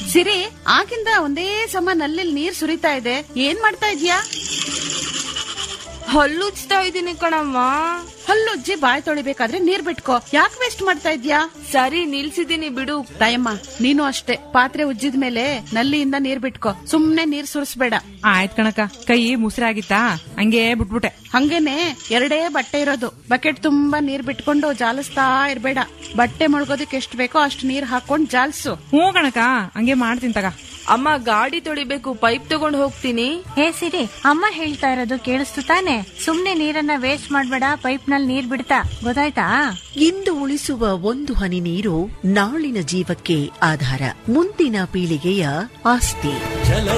ಸಿರಿ ಆಗಿಂದ ಒಂದೇ ಸಮ ನಲ್ಲಿ ನೀರ್ ಸುರಿತಾ ಇದೆ ಏನ್ ಮಾಡ್ತಾ ಇದ್ಯಾ ಹಲ್ಲುಜ್ತಾ ಇದೀನಿ ಕಣಮ್ಮ ಹಲ್ಲುಜ್ಜಿ ಬಾಯ್ ತೊಳಿಬೇಕಾದ್ರೆ ನೀರ್ ಬಿಟ್ಕೋ ಯಾಕೆ ವೇಸ್ಟ್ ಮಾಡ್ತಾ ಇದ್ಯಾ ಸರಿ ನಿಲ್ಸಿದೀನಿ ಬಿಡು ತಾಯಮ್ಮ ನೀನು ಅಷ್ಟೇ ಪಾತ್ರೆ ಉಜ್ಜಿದ ಮೇಲೆ ನಲ್ಲಿಯಿಂದ ನೀರ್ ಬಿಟ್ಕೋ ಸುಮ್ನೆ ನೀರ್ ಸುರಿಸ್ಬೇಡ ಆಯ್ತ್ ಕಣಕ ಕೈ ಮುಸಿರಾಗಿತ್ತಾ ಹಂಗೆ ಬಿಟ್ಬಿಟ್ಟೆ ಹಂಗೇನೆ ಎರಡೇ ಬಟ್ಟೆ ಇರೋದು ಬಕೆಟ್ ತುಂಬಾ ನೀರ್ ಬಿಟ್ಕೊಂಡು ಜಾಲಿಸ್ತಾ ಇರ್ಬೇಡ ಬಟ್ಟೆ ಮುಳುಗೋದಕ್ಕೆ ಎಷ್ಟ್ ಬೇಕೋ ಅಷ್ಟು ನೀರ್ ಹಾಕೊಂಡ್ ಜಾಲ್ಸು ಹ್ಞೂ ಕಣಕ ಹಂಗೆ ಮಾಡ್ತೀನಿ ತಗ ಅಮ್ಮ ಗಾಡಿ ತೊಳಿಬೇಕು ಪೈಪ್ ತಗೊಂಡ್ ಹೋಗ್ತೀನಿ ಹೇ ಸಿರಿ ಅಮ್ಮ ಹೇಳ್ತಾ ಇರೋದು ಕೇಳಿಸ್ತು ತಾನೆ ಸುಮ್ನೆ ನೀರನ್ನ ವೇಸ್ಟ್ ಮಾಡ್ಬೇಡ ಪೈಪ್ ನಲ್ಲಿ ನೀರ್ ಬಿಡ್ತಾ ಗೊತ್ತಾಯ್ತಾ ಇಂದು ಉಳಿಸುವ ಒಂದು ಹನಿ ನೀರು ನಾಳಿನ ಜೀವಕ್ಕೆ ಆಧಾರ ಮುಂದಿನ ಪೀಳಿಗೆಯ ಆಸ್ತಿ ಜಲ